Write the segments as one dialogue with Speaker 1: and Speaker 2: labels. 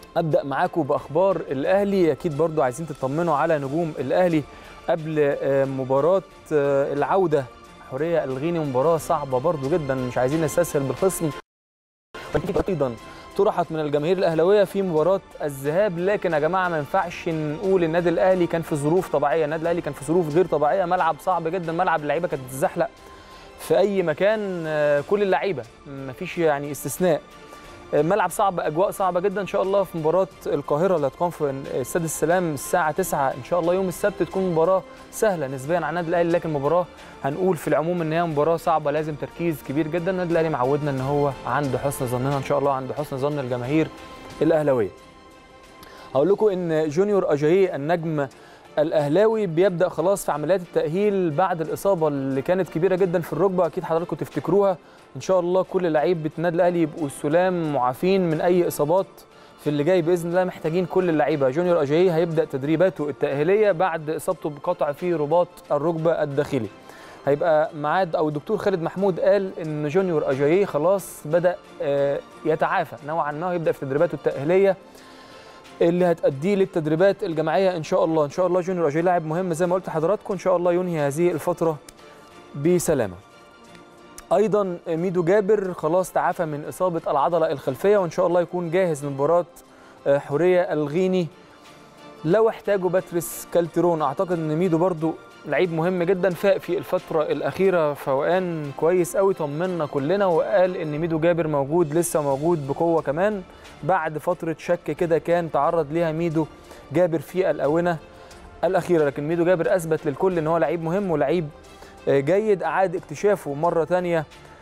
Speaker 1: ابدا معاكم باخبار الاهلي اكيد برضو عايزين تطمنوا على نجوم الاهلي قبل مباراه العوده حوريه الغيني مباراه صعبه برضو جدا مش عايزين نستسهل بالخصم ايضا طرحت من الجماهير الاهلاويه في مباراه الذهاب لكن يا جماعه ما ينفعش نقول النادي الاهلي كان في ظروف طبيعيه النادي الاهلي كان في ظروف غير طبيعيه ملعب صعب جدا ملعب اللعيبه كانت بتتزحلق في اي مكان كل اللعيبه مفيش يعني استثناء ملعب صعب اجواء صعبه جدا ان شاء الله في مباراه القاهره اللي هتقام في استاد السلام الساعه 9 ان شاء الله يوم السبت تكون مباراه سهله نسبيا على النادي الاهلي لكن مباراه هنقول في العموم ان هي مباراه صعبه لازم تركيز كبير جدا النادي الاهلي معودنا ان هو عند حسن ظننا ان شاء الله عند حسن ظن الجماهير الاهلاويه هقول لكم ان جونيور اجاييه النجم الاهلاوي بيبدا خلاص في عمليات التاهيل بعد الاصابه اللي كانت كبيره جدا في الركبه اكيد حضراتكم تفتكروها ان شاء الله كل لعيبه النادي الاهلي يبقوا سلام معافين من اي اصابات في اللي جاي باذن الله محتاجين كل اللعيبه جونيور اجاييه هيبدا تدريباته التاهيليه بعد اصابته بقطع في رباط الركبه الداخلي هيبقى معاد او الدكتور خالد محمود قال ان جونيور اجاييه خلاص بدا يتعافى نوعا ما ويبدا في تدريباته التاهيليه اللي هتأديه للتدريبات الجماعيه ان شاء الله ان شاء الله جونيور اجاييه لاعب مهم زي ما قلت لحضراتكم ان شاء الله ينهي هذه الفتره بسلامه ايضا ميدو جابر خلاص تعافى من اصابه العضله الخلفيه وان شاء الله يكون جاهز لمباراه حوريه الغيني لو احتاجوا باتريس كالتيرون اعتقد ان ميدو برضو لعيب مهم جدا فاق في الفتره الاخيره فوقان كويس قوي طمنا كلنا وقال ان ميدو جابر موجود لسه موجود بقوه كمان بعد فتره شك كده كان تعرض ليها ميدو جابر في الاونه الاخيره لكن ميدو جابر اثبت للكل ان هو لعيب مهم ولعيب جيد اعاد اكتشافه مره ثانيه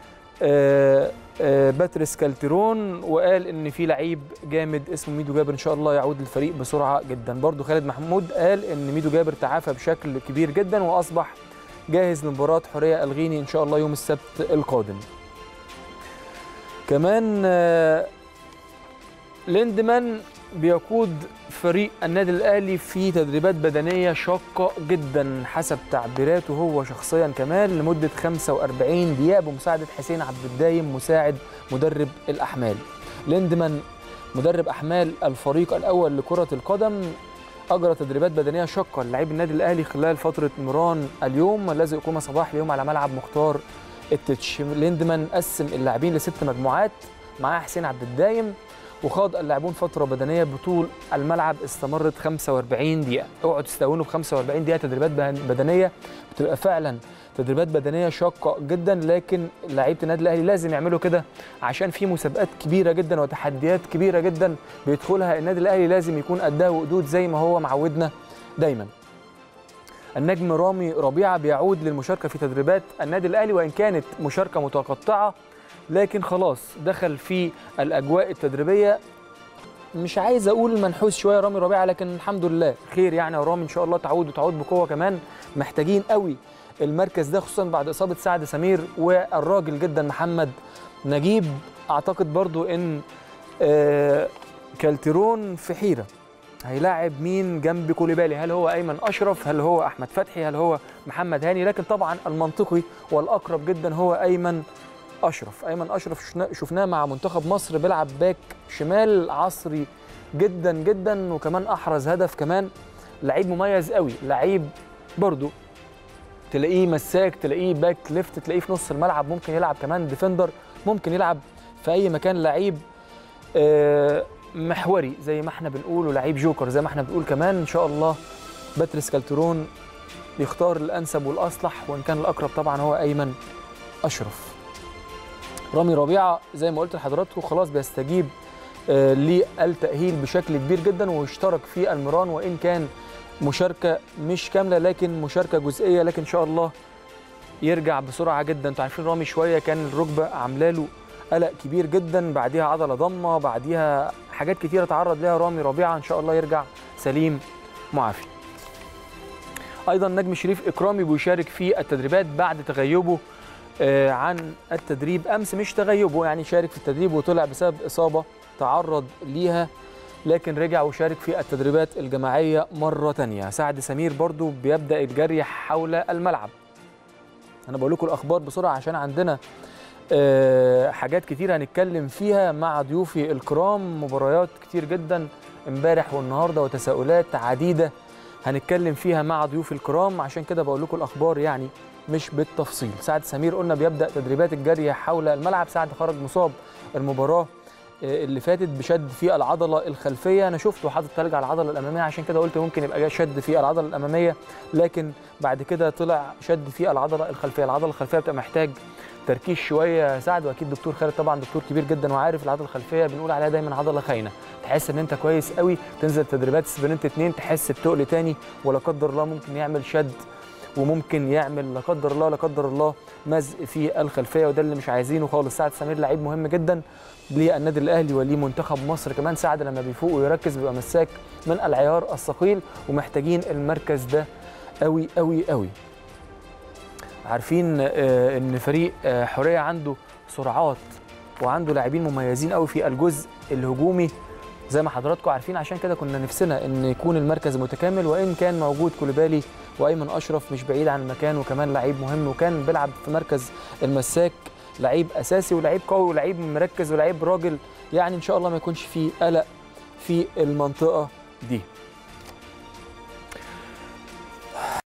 Speaker 1: باتريس كالتيرون وقال ان في لعيب جامد اسمه ميدو جابر ان شاء الله يعود للفريق بسرعه جدا برضو خالد محمود قال ان ميدو جابر تعافى بشكل كبير جدا واصبح جاهز لمباراه حوريه الغيني ان شاء الله يوم السبت القادم كمان ليندمان بيقود فريق النادي الاهلي في تدريبات بدنيه شاقه جدا حسب تعبيراته هو شخصيا كمان لمده 45 دقيقه بمساعده حسين عبد الدايم مساعد مدرب الاحمال ليندمان مدرب احمال الفريق الاول لكره القدم اجرى تدريبات بدنيه شاقه للاعبي النادي الاهلي خلال فتره مران اليوم الذي اقيم صباح اليوم على ملعب مختار التتش ليندمان قسم اللاعبين لست مجموعات معاه حسين عبد الدايم وخاض اللاعبون فترة بدنية بطول الملعب استمرت 45 دقيقة، اوعوا تستهونوا ب 45 دقيقة تدريبات بدنية بتبقى فعلا تدريبات بدنية شاقة جدا لكن لعيبة النادي الأهلي لازم يعملوا كده عشان في مسابقات كبيرة جدا وتحديات كبيرة جدا بيدخلها النادي الأهلي لازم يكون قدها وقدود زي ما هو معودنا دايما. النجم رامي ربيعة بيعود للمشاركة في تدريبات النادي الأهلي وإن كانت مشاركة متقطعة لكن خلاص دخل في الاجواء التدريبيه مش عايز اقول منحوس شويه رامي ربيعه لكن الحمد لله خير يعني ورامي ان شاء الله تعود وتعود بقوه كمان محتاجين قوي المركز ده خصوصا بعد اصابه سعد سمير والراجل جدا محمد نجيب اعتقد برضو ان آه كالتيرون في حيره هيلاعب مين جنب كوليبالي هل هو ايمن اشرف هل هو احمد فتحي هل هو محمد هاني لكن طبعا المنطقي والاقرب جدا هو ايمن اشرف ايمن اشرف شفناه مع منتخب مصر بيلعب باك شمال عصري جدا جدا وكمان احرز هدف كمان لعيب مميز قوي لعيب برضو تلاقيه مساك تلاقيه باك ليفت تلاقيه في نص الملعب ممكن يلعب كمان ديفندر ممكن يلعب في اي مكان لعيب محوري زي ما احنا بنقول ولعيب جوكر زي ما احنا بنقول كمان ان شاء الله باتريس كالترون يختار الانسب والاصلح وان كان الاقرب طبعا هو ايمن اشرف رامي ربيعه زي ما قلت لحضراتكم خلاص بيستجيب آه للتاهيل بشكل كبير جدا واشترك في المران وان كان مشاركه مش كامله لكن مشاركه جزئيه لكن ان شاء الله يرجع بسرعه جدا انتوا عارفين رامي شويه كان الركبه عامله له قلق كبير جدا بعديها عضله ضمه بعديها حاجات كتيره تعرض لها رامي ربيعه ان شاء الله يرجع سليم معافي ايضا نجم شريف اكرامي بيشارك في التدريبات بعد تغيبه عن التدريب امس مش تغيبه يعني شارك في التدريب وطلع بسبب اصابه تعرض ليها لكن رجع وشارك في التدريبات الجماعيه مره ثانيه سعد سمير برضو بيبدا الجري حول الملعب انا بقول لكم الاخبار بسرعه عشان عندنا آه، حاجات كتير هنتكلم فيها مع ضيوفي الكرام مباريات كتير جدا امبارح والنهارده وتساؤلات عديده هنتكلم فيها مع ضيوفي الكرام عشان كده بقول لكم الاخبار يعني مش بالتفصيل سعد سمير قلنا بيبدا تدريبات الجري حول الملعب سعد خرج مصاب المباراه آه، اللي فاتت بشد في العضله الخلفيه انا شفته حاطط تلج على العضله الاماميه عشان كده قلت ممكن يبقى جاي شد في العضله الاماميه لكن بعد كده طلع شد في العضله الخلفيه العضله الخلفيه بتبقى محتاج تركيز شويه يا سعد واكيد دكتور خالد طبعا دكتور كبير جدا وعارف العضله الخلفيه بنقول عليها دايما عضله خاينه تحس ان انت كويس قوي تنزل تدريبات سبرنت اتنين تحس بتقل تاني ولا قدر الله ممكن يعمل شد وممكن يعمل لا قدر الله لا قدر الله مزق في الخلفيه وده اللي مش عايزينه خالص سعد سمير لعيب مهم جدا للنادي الاهلي ولمنتخب مصر كمان سعد لما بيفوق ويركز بيبقى مساك من العيار الثقيل ومحتاجين المركز ده قوي قوي قوي عارفين آه، ان فريق آه، حوريه عنده سرعات وعنده لاعبين مميزين قوي في الجزء الهجومي زي ما حضراتكم عارفين عشان كده كنا نفسنا ان يكون المركز متكامل وان كان موجود كوليبالي وايمن اشرف مش بعيد عن المكان وكمان لعيب مهم وكان بيلعب في مركز المساك لعيب اساسي ولعيب قوي ولعيب مركز ولعيب راجل يعني ان شاء الله ما يكونش فيه قلق في المنطقه دي